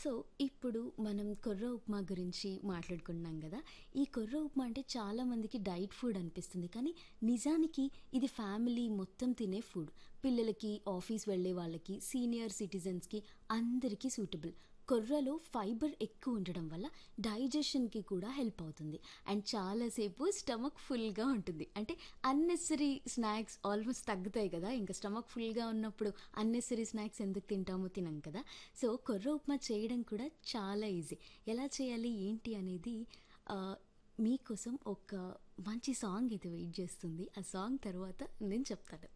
so ఇప్పుడు మనం కొర్ర ఉప్మా గురించి మాట్లాడుకుంటున్నాం కదా ఈ కొర్ర ఉప్మా అంటే చాలా మందికి డైట్ ఫుడ్ అనిపిస్తుంది కానీ నిజానికి ఇది ఫ్యామిలీ మొత్తం తినే ఫుడ్ పిల్లలకి ఆఫీస్ వెళ్ళే వాళ్ళకి సీనియర్ సిటిజన్స్కి అందరికీ సూటబుల్ కొర్రలో ఫైబర్ ఎక్కువ ఉండడం వల్ల డైజెషన్కి కూడా హెల్ప్ అవుతుంది అండ్ చాలాసేపు స్టమక్ ఫుల్గా ఉంటుంది అంటే అన్నెసరీ స్నాక్స్ ఆల్మోస్ట్ తగ్గుతాయి కదా ఇంకా స్టమక్ ఫుల్గా ఉన్నప్పుడు అన్నెసరీ స్నాక్స్ ఎందుకు తింటామో తినం కదా సో కొర్ర ఉప్మా చేయడం కూడా చాలా ఈజీ ఎలా చేయాలి ఏంటి అనేది ఆ, మీకోసం ఒక మంచి సాంగ్ అయితే వెయిట్ చేస్తుంది ఆ సాంగ్ తర్వాత నేను చెప్తాను